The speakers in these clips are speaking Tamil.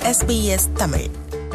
எஸ்பிஎஸ் தமிழ்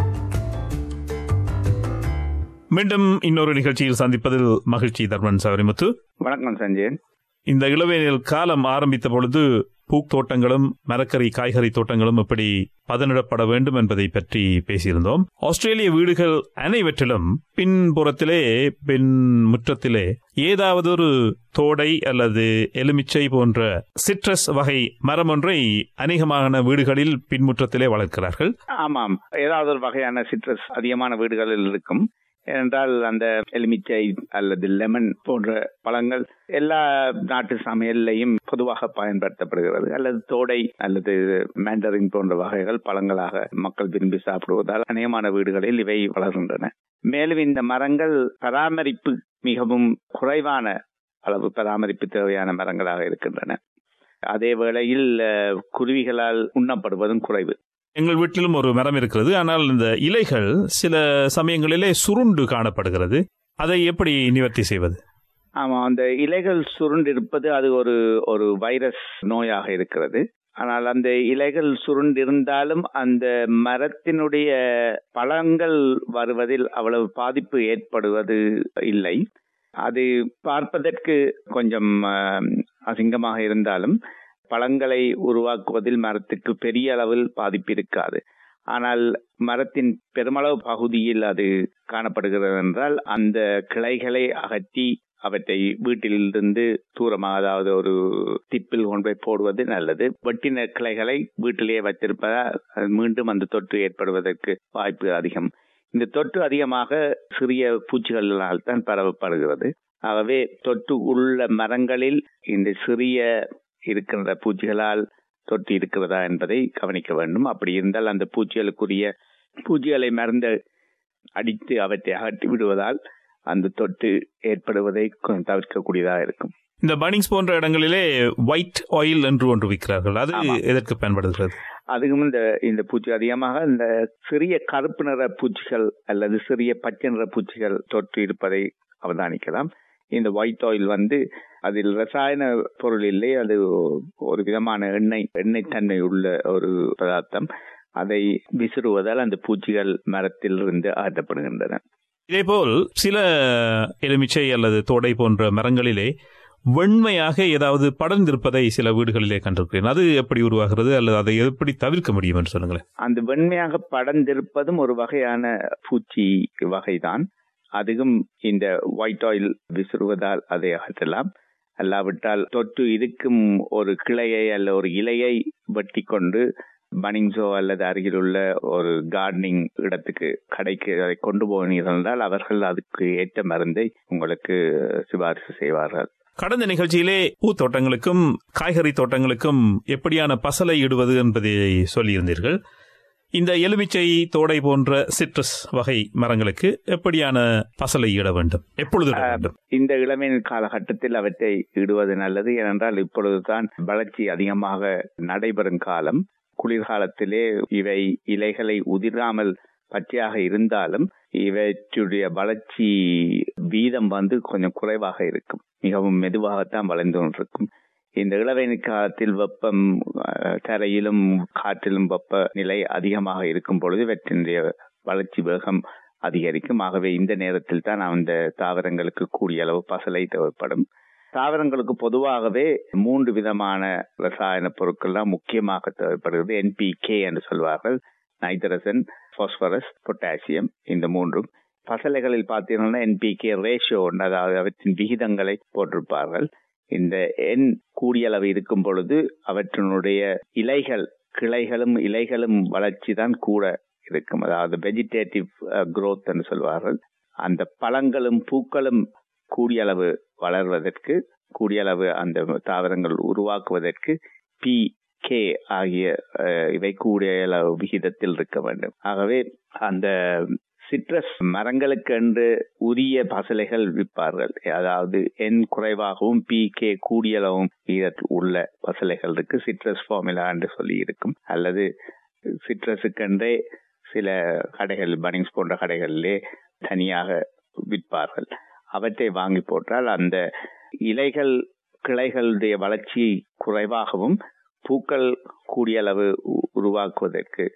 மீண்டும் இன்னொரு நிகழ்ச்சியில் சந்திப்பதில் மகிழ்ச்சி தர்மன் சவரிமுத்து வணக்கம் சஞ்சயன் இந்த இளவேனில் காலம் ஆரம்பித்த பொழுது பூத்தோட்டங்களும் மரக்கறி காய்கறி தோட்டங்களும் எப்படி பதனிடப்பட வேண்டும் என்பதை பற்றி பேசியிருந்தோம் ஆஸ்திரேலிய வீடுகள் அனைவற்றிலும் பின்புறத்திலே பின் முற்றத்திலே ஏதாவது ஒரு தோடை அல்லது எலுமிச்சை போன்ற சிட்ரஸ் வகை மரம் ஒன்றை அநேகமான வீடுகளில் பின்முற்றத்திலே வளர்க்கிறார்கள் ஆமாம் ஏதாவது ஒரு வகையான சிட்ரஸ் அதிகமான வீடுகளில் இருக்கும் ஏனென்றால் அந்த எலுமிச்சை அல்லது லெமன் போன்ற பழங்கள் எல்லா நாட்டு சமையல்லையும் பொதுவாக பயன்படுத்தப்படுகிறது அல்லது தோடை அல்லது மேண்டரின் போன்ற வகைகள் பழங்களாக மக்கள் விரும்பி சாப்பிடுவதால் அநேகமான வீடுகளில் இவை வளர்கின்றன மேலும் இந்த மரங்கள் பராமரிப்பு மிகவும் குறைவான அளவு பராமரிப்பு தேவையான மரங்களாக இருக்கின்றன அதே வேளையில் அஹ், குருவிகளால் உண்ணப்படுவதும் குறைவு எங்கள் வீட்டிலும் ஒரு மரம் இருக்கிறது ஆனால் இந்த இலைகள் சில சமயங்களிலே சுருண்டு காணப்படுகிறது அதை எப்படி நிவர்த்தி செய்வது ஆமா அந்த இலைகள் சுருண்டிருப்பது அது ஒரு ஒரு வைரஸ் நோயாக இருக்கிறது ஆனால் அந்த இலைகள் சுருண்டிருந்தாலும் அந்த மரத்தினுடைய பழங்கள் வருவதில் அவ்வளவு பாதிப்பு ஏற்படுவது இல்லை அது பார்ப்பதற்கு கொஞ்சம் ஆம், அசிங்கமாக இருந்தாலும் பழங்களை உருவாக்குவதில் மரத்துக்கு பெரிய அளவில் பாதிப்பு இருக்காது ஆனால் மரத்தின் பெருமளவு பகுதியில் அது காணப்படுகிறது என்றால் அந்த கிளைகளை அகற்றி அவற்றை வீட்டிலிருந்து தூரமாக அதாவது ஒரு திப்பில் கொண்டு போய் போடுவது நல்லது வெட்டின கிளைகளை வீட்டிலேயே வைத்திருப்பதால் அது மீண்டும் அந்த தொற்று ஏற்படுவதற்கு வாய்ப்பு அதிகம் இந்த தொற்று அதிகமாக சிறிய பூச்சிகளினால் தான் பரவப்படுகிறது ஆகவே தொற்று உள்ள மரங்களில் இந்த சிறிய இருக்கின்ற பூச்சிகளால் தொற்று இருக்கிறதா என்பதை கவனிக்க வேண்டும் அப்படி இருந்தால் அந்த பூச்சிகளுக்குரிய பூச்சிகளை மருந்து அடித்து அவற்றை அகற்றி விடுவதால் அந்த தொற்று ஏற்படுவதை கொஞ்சம் தவிர்க்கக்கூடியதாக இருக்கும் இந்த பனிங்ஸ் போன்ற இடங்களிலே ஒயிட் ஆயில் என்று ஒன்று விற்கிறார்கள் அது ஆமா. எதற்கு பயன்படுகிறது அதுவும் இந்த இந்த பூச்சி அதிகமாக இந்த சிறிய கருப்பு நிற பூச்சிகள் அல்லது சிறிய பச்சை நிற பூச்சிகள் தொற்று இருப்பதை அவதானிக்கலாம் இந்த ஒயிட் ஆயில் வந்து அதில் ரசாயன பொருள் இல்லை அது ஒரு விதமான எண்ணெய் எண்ணெய் தன்மை உள்ள ஒரு பதார்த்தம் அதை விசிறுவதால் அந்த பூச்சிகள் மரத்தில் இருந்து அகற்றப்படுகின்றன இதேபோல் சில எலுமிச்சை அல்லது தோடை போன்ற மரங்களிலே வெண்மையாக ஏதாவது படர்ந்திருப்பதை சில வீடுகளிலே கண்டிருக்கிறேன் அது எப்படி உருவாகிறது அல்லது அதை எப்படி தவிர்க்க முடியும் என்று சொல்லுங்களேன் அந்த வெண்மையாக படர்ந்திருப்பதும் ஒரு வகையான பூச்சி வகைதான் அதுவும் இந்த ஒயிட் ஆயில் விசிறுவதால் அதை அகற்றலாம் அல்லாவிட்டால் தொற்று இருக்கும் ஒரு கிளையை அல்ல ஒரு இலையை வெட்டி கொண்டு பனிங்ஸோ அல்லது அருகிலுள்ள ஒரு கார்டனிங் இடத்துக்கு கடைக்கு அதை கொண்டு போனீர்கள் என்றால் அவர்கள் அதுக்கு ஏற்ற மருந்தை உங்களுக்கு சிபாரிசு செய்வார்கள் கடந்த நிகழ்ச்சியிலே பூத்தோட்டங்களுக்கும் காய்கறி தோட்டங்களுக்கும் எப்படியான பசலை இடுவது என்பதை சொல்லியிருந்தீர்கள் இந்த எலுமிச்சை தோடை போன்ற சிட்ரஸ் வகை மரங்களுக்கு எப்படியான பசலை இட வேண்டும் எப்பொழுது இட வேண்டும் இந்த இளமையின் காலகட்டத்தில் அவற்றை இடுவது நல்லது ஏனென்றால் இப்பொழுதுதான் வளர்ச்சி அதிகமாக நடைபெறும் காலம் குளிர்காலத்திலே இவை இலைகளை உதிராமல் பச்சையாக இருந்தாலும் இவற்றுடைய வளர்ச்சி வீதம் வந்து கொஞ்சம் குறைவாக இருக்கும் மிகவும் மெதுவாகத்தான் வளர்ந்து கொண்டிருக்கும் இந்த இளவேனி காலத்தில் வெப்பம் அஹ், தரையிலும் காற்றிலும் வெப்ப நிலை அதிகமாக இருக்கும் பொழுது இவற்றினுடைய வளர்ச்சி வேகம் அதிகரிக்கும் ஆகவே இந்த நேரத்தில் தான் அந்த தாவரங்களுக்கு கூடிய அளவு பசலை தேவைப்படும் தாவரங்களுக்கு பொதுவாகவே மூன்று விதமான ரசாயன பொருட்கள் தான் முக்கியமாக தேவைப்படுகிறது என்பிகே என்று சொல்வார்கள் நைட்ரசன் பாஸ்பரஸ் பொட்டாசியம் இந்த மூன்றும் பசலைகளில் பார்த்தீங்கன்னா என்பிகே ரேஷியோ அதாவது அவற்றின் விகிதங்களை போட்டிருப்பார்கள் இந்த எண் கூடிய அளவு இருக்கும் பொழுது அவற்றினுடைய இலைகள் கிளைகளும் இலைகளும் வளர்ச்சி தான் கூட இருக்கும் அதாவது வெஜிடேட்டிவ் growth என்று சொல்வார்கள் அந்த பழங்களும் பூக்களும் கூடிய அளவு வளர்வதற்கு கூடிய அளவு அந்த தாவரங்கள் உருவாக்குவதற்கு பி கே ஆகிய அஹ், இவை கூடிய அளவு விகிதத்தில் இருக்க வேண்டும் ஆகவே அந்த சிட்ரஸ் மரங்களுக்கு என்று உரிய பசலைகள் விற்பார்கள் அதாவது எண் குறைவாகவும் பி கே கூடியளவும் விகிதத்தில் உள்ள பசலைகள் இருக்கு சிட்ரஸ் ஃபார்முலா என்று சொல்லி இருக்கும் அல்லது சிட்ரஸுக்கென்றே சில கடைகள் பனிங்ஸ் போன்ற கடைகளிலே தனியாக விற்பார்கள் அவற்றை வாங்கி போட்டால் அந்த இலைகள் கிளைகளுடைய வளர்ச்சி குறைவாகவும் பூக்கள் கூடிய அளவு உ- உருவாக்குவதற்கு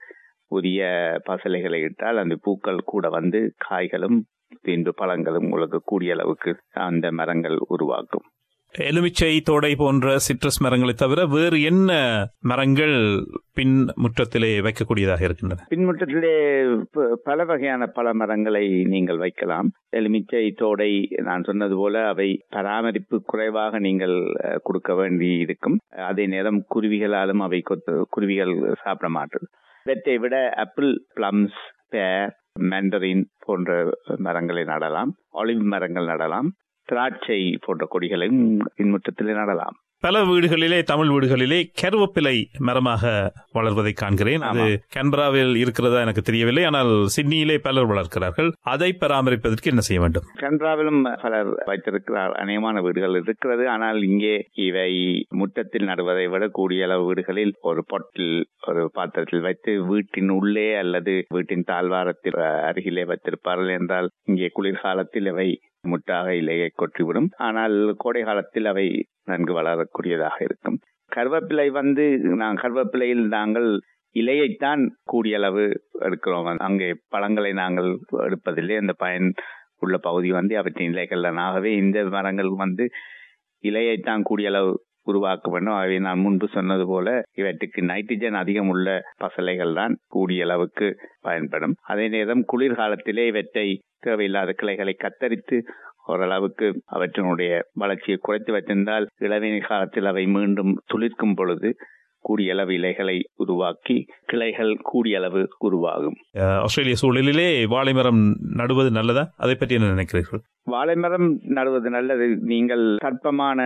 உரிய பசலைகளை இட்டால் அந்த பூக்கள் கூட வந்து காய்களும் பின்பு பழங்களும் உங்களுக்கு கூடிய அளவுக்கு அந்த மரங்கள் உருவாக்கும் எலுமிச்சை தோடை போன்ற சிட்ரஸ் மரங்களை தவிர வேறு என்ன மரங்கள் பின் முற்றத்திலே வைக்கக்கூடியதாக இருக்கின்றன பின்முற்றத்திலே ப- பல வகையான பல மரங்களை நீங்கள் வைக்கலாம் எலுமிச்சை தோடை நான் சொன்னது போல அவை பராமரிப்பு குறைவாக நீங்கள் அஹ், கொடுக்க வேண்டி இருக்கும் அதே நேரம் குருவிகளாலும் அவை கொத்து குருவிகள் சாப்பிட மாட்டது இவற்றை விட ஆப்பிள் பிளம்ஸ் பேர் மேண்டரின் போன்ற மரங்களை நடலாம் ஆலிவ் மரங்கள் நடலாம் திராட்சை போன்ற கொடிகளையும் பின்முற்றத்திலே நடலாம் பல வீடுகளிலே தமிழ் வீடுகளிலே கருவேப்பிலை மரமாக வளர்வதை காண்கிறேன் அது ஆமா. கேன்பராவில் இருக்கிறதா எனக்கு தெரியவில்லை ஆனால் சிட்னியிலே பலர் வளர்க்கிறார்கள் அதை பராமரிப்பதற்கு என்ன செய்ய வேண்டும் கன்றாவிலும் பலர் வைத்திருக்கிறார் அநேகமான வீடுகள் இருக்கிறது ஆனால் இங்கே இவை முற்றத்தில் நடுவதை விட கூடிய அளவு வீடுகளில் ஒரு பொட்டில் ஒரு பாத்திரத்தில் வைத்து வீட்டின் உள்ளே அல்லது வீட்டின் தாழ்வாரத்தில் அஹ், அருகிலே வைத்திருப்பார்கள் என்றால் இங்கே குளிர்காலத்தில் இவை முட்டாக இலையை கொற்றிவிடும் ஆனால் கோடை காலத்தில் அவை நன்கு வளரக்கூடியதாக இருக்கும் கருவேப்பிலை வந்து நான் கருவேப்பிலையில் நாங்கள் இலையைத்தான் கூடிய அளவு எடுக்கிறோம் அங்கே பழங்களை நாங்கள் எடுப்பதில்லை அந்த பயன் உள்ள பகுதி வந்து அவற்றின் இலைகள் ஆகவே இந்த மரங்கள் வந்து இலையைத்தான் கூடிய அளவு உருவாக்க வேண்டும் ஆகவே நான் முன்பு சொன்னது போல இவற்றுக்கு நைட்ரஜன் அதிகம் உள்ள பசலைகள் தான் கூடிய அளவுக்கு பயன்படும் அதே நேரம் குளிர்காலத்திலே இவற்றை தேவையில்லாத கிளைகளை கத்தரித்து ஓரளவுக்கு அவற்றினுடைய வளர்ச்சியை குறைத்து வைத்திருந்தால் இளவேனி காலத்தில் அவை மீண்டும் துளிர்க்கும் பொழுது கூடிய அளவு இலைகளை உருவாக்கி கிளைகள் கூடிய அளவு உருவாகும் அஹ், ஆஸ்திரேலிய சூழலிலே வாழை மரம் நடுவது நல்லதா அதை பற்றி என்ன நினைக்கிறீர்கள் வாழை மரம் நடுவது நல்லது நீங்கள் கற்பமான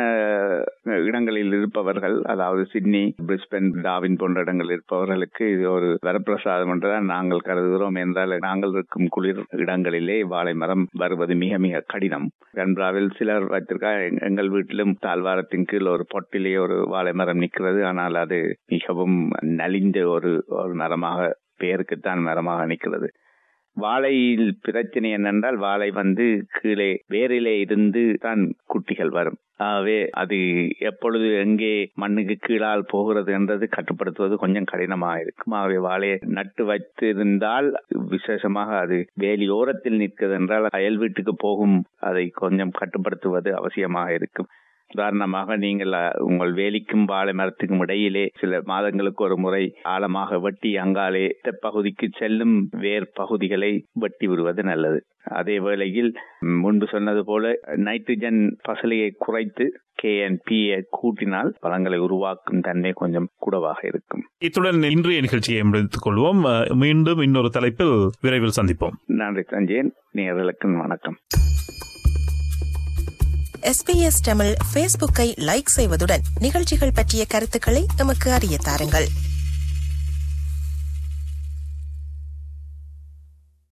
இடங்களில் இருப்பவர்கள் அதாவது சிட்னி பிரிஸ்பென் டாவின் போன்ற இடங்களில் இருப்பவர்களுக்கு இது ஒரு வரப்பிரசாதம் என்றுதான் நாங்கள் கருதுகிறோம் என்றால் நாங்கள் இருக்கும் குளிர் இடங்களிலே வாழை மரம் வருவது மிக மிக கடினம் கன்றாவில் சிலர் வைத்திருக்கா எங்க- எங்கள் வீட்டிலும் தாழ்வாரத்தின் கீழ் ஒரு பொட்டிலே ஒரு வாழை மரம் நிற்கிறது ஆனால் அது மிகவும் நலிந்த ஒரு ஒரு மரமாக பெயருக்குத்தான் மரமாக நிற்கிறது வாழையில் பிரச்சனை என்னென்றால் வாழை வந்து கீழே வேரிலே இருந்து தான் குட்டிகள் வரும் ஆகவே அது எப்பொழுது எங்கே மண்ணுக்கு கீழால் போகிறது என்றது கட்டுப்படுத்துவது கொஞ்சம் கடினமாக இருக்கும் ஆகவே வாழையை நட்டு வைத்திருந்தால் விசேஷமாக அது வேலியோரத்தில் நிற்கிறது என்றால் அயல் வீட்டுக்கு போகும் அதை கொஞ்சம் கட்டுப்படுத்துவது அவசியமாக இருக்கும் உதாரணமாக நீங்கள் அஹ், உங்கள் வேலிக்கும் வாழை மரத்துக்கும் இடையிலே சில மாதங்களுக்கு ஒரு முறை ஆழமாக வெட்டி அங்காலே பகுதிக்கு செல்லும் வேர் பகுதிகளை வெட்டி விடுவது நல்லது அதே வேளையில் ம், முன்பு சொன்னது போல நைட்ரஜன் பசலையை குறைத்து கே அண்ட் பி கூட்டினால் பழங்களை உருவாக்கும் தன்மை கொஞ்சம் கூடவாக இருக்கும் இத்துடன் இன்றைய நிகழ்ச்சியை முடித்துக் கொள்வோம் அஹ், மீண்டும் இன்னொரு தலைப்பில் விரைவில் சந்திப்போம் நன்றி சஞ்சயன் நேயர்களுக்கு வணக்கம் எஸ்பிஎஸ் தமிழ் ஃபேஸ்புக்கை லைக் செய்வதுடன் நிகழ்ச்சிகள் பற்றிய கருத்துக்களை எமக்கு அறிய தாருங்கள்